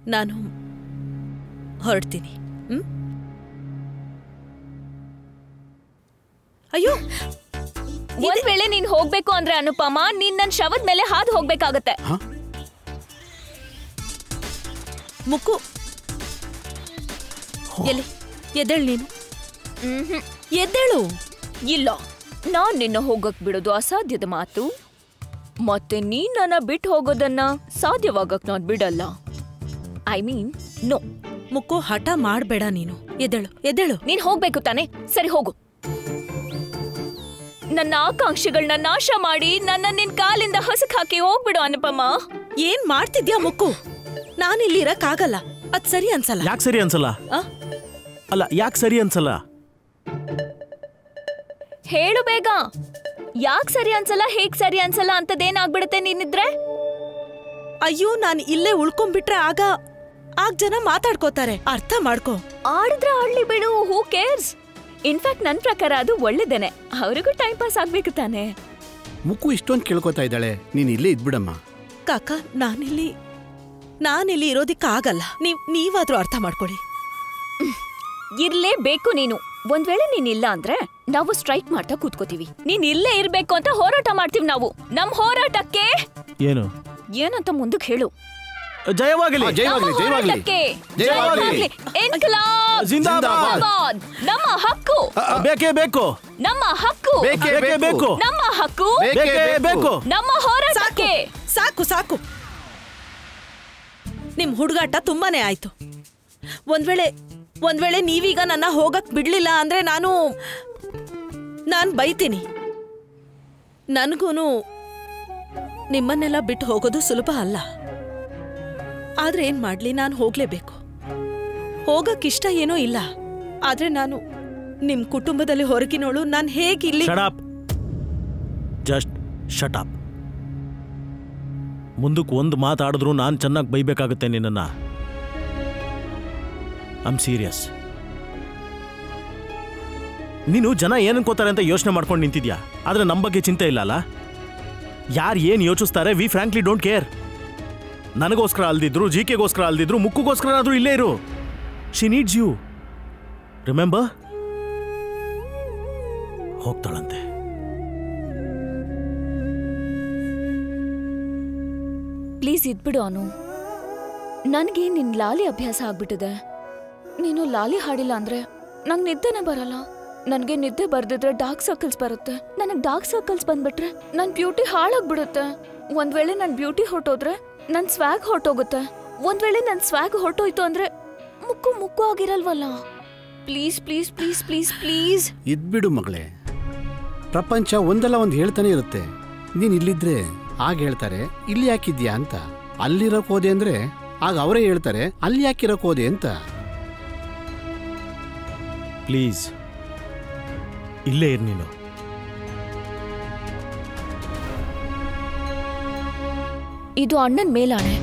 ನಾನು ಹೊರಡ್ತೀನಿ ಹ್ಮ್ ಅಯ್ಯೋ ಒಂದ್ ವೇಳೆ ನೀನ್ ಹೋಗ್ಬೇಕು ಅಂದ್ರೆ ಅನುಪಮ ನೀನ್ ನನ್ ಶವದ ಮೇಲೆ ಹಾದು ಹೋಗ್ಬೇಕಾಗತ್ತೆ ಮುಕ್ಕು ಎಲ್ಲಿ ಎದ್ದೇಳು ನೀನು ಮ್ಹ್ಮ್. ಎದ್ದೇಳು ಇಲ್ಲ ನಾನ್ ನಿನ್ನ ಹೋಗಕ್ ಬಿಡೋದು ಅಸಾಧ್ಯದ ಮಾತು ಮತ್ತೆ ನೀನ್ ನನ್ನ ಬಿಟ್ಟು ಹೋಗೋದನ್ನ ಸಾಧ್ಯವಾಗಕ್ ನಾನ್ ಬಿಡಲ್ಲ ಐ ಮೀನ್ ನೋ ಮುಕ್ಕು ಹಠ ಮಾಡಬೇಡ ನೀನು ಎದ್ದೇಳು ಎದ್ದೇಳು ನೀನ್ ಹೋಗ್ಬೇಕು ತಾನೆ ಸರಿ ಹೋಗು ನನ್ನ ಆಕಾಂಕ್ಷೆಗಳನ್ನ ನಾಶ ಮಾಡಿ ನನ್ನ ನಿನ್ ಕಾಲಿಂದ ಹಸಕ್ ಹಾಕಿ ಹೋಗ್ಬಿಡು ಅನುಪಮ ಏನ್ ಮಾಡ್ತಿದ್ಯಾ ಮುಕ್ಕು ನಾನಿಲ್ಲಿ ಇರಕ್ಕಾಗಲ್ಲ ಅದ್ ಸರಿ ಅನ್ಸಲ್ಲ ಯಾಕೆ ಸರಿ ಅನ್ಸಲ್ಲ ಆ? ಅಲ್ಲ ಯಾಕೆ ಸರಿ ಅನ್ಸಲ್ಲ ಹೇಳು ಬೇಗ ಯಾಕ್ ಸರಿ ಅನ್ಸಲ್ಲ ಹೇಗ್ ಸರಿ ಅನ್ಸಲ್ಲ ಅಂತದೇನಾಗ್ಬಿಡುತ್ತೆ ನೀನಿದ್ರೆ ಅಯ್ಯೋ ನಾನ್ ಇಲ್ಲೇ ಉಳ್ಕೊಂಡ್ಬಿಟ್ರೆ ಆಗ ಆಗ ಜನ ಮಾತಾಡ್ಕೋತಾರೆ ಅರ್ಥ ಮಾಡ್ಕೋ ಆಡಿದ್ರೆ ಆಡ್ಲಿ ಬಿಡು ಹೂ ಕೇರ್ಸ್ ಇನ್ಫ್ಯಾಕ್ಟ್ ನನ್ ಪ್ರಕಾರ ಅದು ಒಳ್ಳೇದೇನೆ ಅವ್ರಿಗೂ ಟೈಮ್ ಪಾಸ್ ಆಗ್ಬೇಕು ತಾನೆ ಮುಕ್ಕು ಇಷ್ಟೊಂದು ಕೇಳ್ಕೊತಾ ಇದ್ದಾಳೆ ನೀನ್ ಇಲ್ಲೇ ಇದ್ಬಿಡಮ್ಮ ಕಾಕ ನಾನಿಲ್ಲಿ ನಾನಿಲ್ಲಿ ಇರೋದಿಕ್ಕಾಗಲ್ಲ ನೀವ್ ನೀವಾದ್ರೂ ಅರ್ಥ ಮಾಡ್ಕೊಳ್ಳಿ ಇರ್ಲೇಬೇಕು ನೀನು ಒಂದ್ ವೇಳೆ ನೀನ್ ಇಲ್ಲ ಅಂದ್ರೆ ನಾವು ಸ್ಟ್ರೈಕ್ ಮಾಡ್ತಾ ಕೂತ್ಕೋತೀವಿ ನೀನ್ ಇಲ್ಲೇ ಇರ್ಬೇಕು ಅಂತ ಹೋರಾಟ ಮಾಡ್ತೀವಿ ನಾವು ನಮ್ ಹೋರಾಟಕ್ಕೆ ಏನು ಏನಂತ ಮುಂದಕ್ಕೆ ಹೇಳು ಜಯವಾಗಲಿ ಆ, ಜಯವಾಗ್ಲಿ ನಮ್ಮ ಜಯವಾಗ್ಲಿ ಹೋರಾಟಕ್ಕೆ ಜಯವಾಗ್ಲಿ. ಜಯವಾಗ್ಲಿ. ಇನ್ಕಲಾಬ್ ಜಿಂದಾಬಾದ್. ಜಿಂದಾಬಾದ್. ನಮ್ಮ ಹಕ್ಕು ಬೇಕೇ ಬೇಕು ನಮ್ಮ ಹಕ್ಕು ಬೇಕೇ ಬೇಕೇ ಬೇಕು ಬೇಕು ನಮ್ಮ ಹಕ್ಕು ಬೇಕೇ ಬೇಕೇ ಬೇಕು ನಮ್ಮ ಹೋರಾಟಕ್ಕೆ ಸಾಕು ಸಾಕು ನಿಮ್ ಹುಡುಗಾಟ ತುಂಬಾನೇ ಆಯ್ತು ಒಂದ್ ವೇಳೆ ಒಂದ್ ವೇಳೆ ನೀವೀಗ ನನ್ನ ಹೋಗಕ್ ಬಿಡ್ಲಿಲ್ಲ ಅಂದ್ರೆ ನಾನು ನಾನ್ ಬೈತೀನಿ ನನ್ಗೂನು ನಿಮ್ಮನ್ನೆಲ್ಲ ಬಿಟ್ಟು ಹೋಗೋದು ಸುಲಭ ಅಲ್ಲ ಆದ್ರೆ ಏನ್ ಮಾಡ್ಲಿ ನಾನು ಹೋಗ್ಲೇಬೇಕು ಹೋಗಕ್ ಇಷ್ಟ ಏನೋ ಇಲ್ಲ ಆದ್ರೆ ನಾನು ನಿಮ್ ಕುಟುಂಬದಲ್ಲಿ ಹೊರಗಿನೋಳು ನಾನ್ ಹೇಗಿಲ್ಲಿ ಶಟಾಪ್ ಜಸ್ಟ್ ಶಟಾಪ್ ಮುಂದಕ್ಕೆ ಒಂದು ಮಾತಾಡಿದ್ರು ನಾನು ಚೆನ್ನಾಗಿ ಬೈಬೇಕಾಗುತ್ತೆ ನಿನ್ನನ್ನು ಐಮ್ ಸೀರಿಯಸ್ ನೀನು ಜನ ಏನು ಅನ್ಕೋತಾರೆ ಅಂತ ಯೋಚನೆ ಮಾಡ್ಕೊಂಡು ನಿಂತಿದ್ಯಾ ಆದರೆ ನಮ್ಮ ಬಗ್ಗೆ ಚಿಂತೆ ಇಲ್ಲ ಅಲ್ಲ ಯಾರು ಏನು ಯೋಚಿಸ್ತಾರೆ ವಿ ಫ್ರಾಂಕ್ಲಿ ಡೋಂಟ್ ಕೇರ್ ನನಗೋಸ್ಕರ ಅಲ್ದಿದ್ರು ಜಿ ಕೆಗೋಸ್ಕರ ಅಲ್ದಿದ್ರು ಮುಕ್ಕುಗೋಸ್ಕರ ಆದರೂ ಇಲ್ಲೇ ಇರು ಶಿ ನೀಡ್ಸ್ ಯು ರಿಮೆಂಬರ್ ಹೋಗ್ತಾಳಂತೆ ಪ್ಲೀಸ್ ಇದ್ಬಿಡು ಅನು ನನಗೆ ನಿನ್ ಲಾಲಿ ಅಭ್ಯಾಸ ಆಗ್ಬಿಟ್ಟಿದೆ ನೀನು ಲಾಲಿ ಹಾಡಿಲ್ಲ ಅಂದ್ರೆ ನಂಗೆ ನಿದ್ದೆನೆ ಬರಲ್ಲ ನನಗೆ ನಿದ್ದೆ ಬರ್ದಿದ್ರೆ ಡಾರ್ಕ್ ಸರ್ಕಲ್ಸ್ ಬರುತ್ತೆ ನನಗೆ ಡಾರ್ಕ್ ಸರ್ಕಲ್ಸ್ ಬಂದ್ಬಿಟ್ರೆ ನನ್ನ ಬ್ಯೂಟಿ ಹಾಳಾಗ್ಬಿಡುತ್ತೆ ಒಂದ್ ವೇಳೆ ನನ್ನ ಬ್ಯೂಟಿ ಹೊಟ್ಟೋದ್ರೆ ನನ್ನ ಸ್ವ್ಯಾಗ್ ಹೊಟ್ಟೋಗುತ್ತೆ ಒಂದ್ ವೇಳೆ ನನ್ನ ಸ್ವ್ಯಾಗ್ ಹೊಟ್ಟೋಯ್ತು ಅಂದ್ರೆ ಮುಕ್ಕು ಮುಕ್ಕು ಆಗಿರಲ್ವಲ್ಲ please please please please please ಇದ್ಬಿಡು ಮಗಳೇ ಪ್ರಪಂಚ ಒಂದಲ್ಲ ಒಂದು ಹೇಳ್ತಾನೆ ಇರುತ್ತೆ ನೀನ್ ಇಲ್ಲಿದ್ರೆ ಆಗ ಹೇಳ್ತಾರೆ ಇಲ್ಲಿ ಯಾಕಿದ್ಯಾ ಅಂತ ಅಲ್ಲಿರಕ್ ಹೋದೆ ಅಂದ್ರೆ ಆಗ ಅವರೇ ಹೇಳ್ತಾರೆ ಅಲ್ಲಿ ಯಾಕಿರಕ್ ಹೋದೆ ಅಂತ ಪ್ಲೀಸ್ ಇಲ್ಲೇ ಇರು ನೀನು ಇದು ಅಣ್ಣನ್ ಮೇಲಾಣೆ